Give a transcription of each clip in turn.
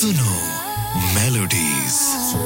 Suno melodies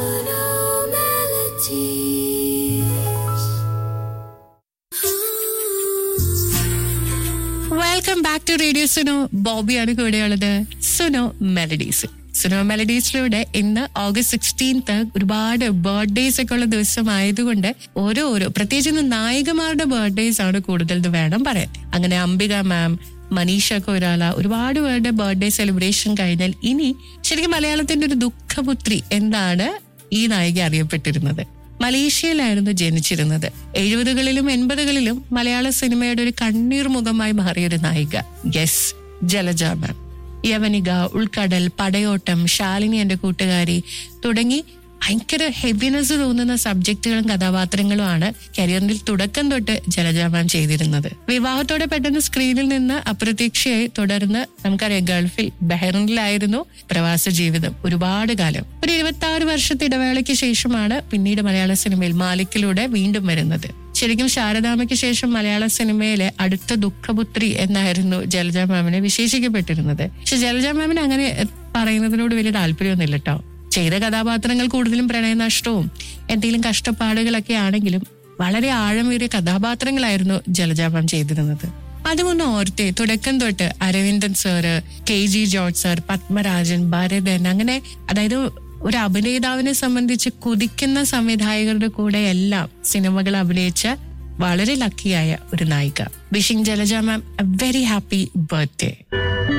welcome back to radio Suno ബോബിയാണ് കൂടെയുള്ളത് Suno melodies Suno മെലഡീസിലൂടെ ഇന്ന് ഓഗസ്റ്റ് സിക്സ്റ്റീൻത്ത് ഒരുപാട് ബർത്ത്ഡേസ് ഒക്കെ ഉള്ള ദിവസം ആയതുകൊണ്ട് ഓരോ ഓരോ പ്രത്യേകിച്ച് ഇന്ന് നായികമാരുടെ ബർത്ത്ഡേസ് ആണ് കൂടുതൽ എന്ന് വേണം പറയാൻ അങ്ങനെ അംബിക മാം മനീഷ കൊരാല ഒരുപാട് പേരുടെ ബർത്ത്ഡേ സെലിബ്രേഷൻ കഴിഞ്ഞാൽ ഇനി ശരിക്കും മലയാളത്തിന്റെ ഒരു ദുഃഖപുത്രി എന്നാണ് ഈ നായിക അറിയപ്പെട്ടിരുന്നത് മലേഷ്യയിലായിരുന്നു ജനിച്ചിരുന്നത് എഴുപതുകളിലും എൺപതുകളിലും മലയാള സിനിമയുടെ ഒരു കണ്ണീർ മുഖമായി മാറിയ ഒരു നായിക യെസ് ജലജ മാം യവനിക ഉൾക്കടൽ പടയോട്ടം ശാലിനി എന്റെ കൂട്ടുകാരി തുടങ്ങി ഭയങ്കര ഹെവിനെസ് തോന്നുന്ന സബ്ജക്റ്റുകളും കഥാപാത്രങ്ങളുമാണ് കരിയറിന്റെ തുടക്കം തൊട്ട് ജലജ മാം ചെയ്തിരുന്നത് വിവാഹത്തോടെ പെട്ടെന്ന് സ്ക്രീനിൽ നിന്ന് അപ്രതീക്ഷയായി തുടർന്ന് നമുക്കറിയാം ഗൾഫിൽ ബഹ്റിനിലായിരുന്നു പ്രവാസ ജീവിതം ഒരുപാട് കാലം ഒരു ഇരുപത്തി ആറ് വർഷത്തെ ഇടവേളയ്ക്ക് ശേഷമാണ് പിന്നീട് മലയാള സിനിമയിൽ മാലിക്കിലൂടെ വീണ്ടും വരുന്നത് ശരിക്കും ശാരദാമയ്ക്ക് ശേഷം മലയാള സിനിമയിലെ അടുത്ത ദുഃഖപുത്രി എന്നായിരുന്നു ജലജ മാമിനെ വിശേഷിക്കപ്പെട്ടിരുന്നത് പക്ഷെ ജലജ മാമിന് അങ്ങനെ എഹ്, പറയുന്നതിനോട് വലിയ താല്പര്യമൊന്നുമില്ല കേട്ടോ ചെയ്ത കഥാപാത്രങ്ങൾ കൂടുതലും പ്രണയനഷ്ടവും എന്തെങ്കിലും കഷ്ടപ്പാടുകളൊക്കെ ആണെങ്കിലും വളരെ ആഴമേറിയ കഥാപാത്രങ്ങളായിരുന്നു ജലജ മാം ചെയ്തിരുന്നത് അതുമൊന്ന് ഓർത്തെ തുടക്കം തൊട്ട് Aravindan sir K G George sir Padmarajan Bharathan അങ്ങനെ അതായത് ഒരു അഭിനേതാവിനെ സംബന്ധിച്ച് കുതിക്കുന്ന സംവിധായകരുടെ കൂടെ എല്ലാം സിനിമകൾ അഭിനയിച്ച വളരെ ലക്കിയായ ഒരു നായിക wishing Jalaja ma'am a very happy birthday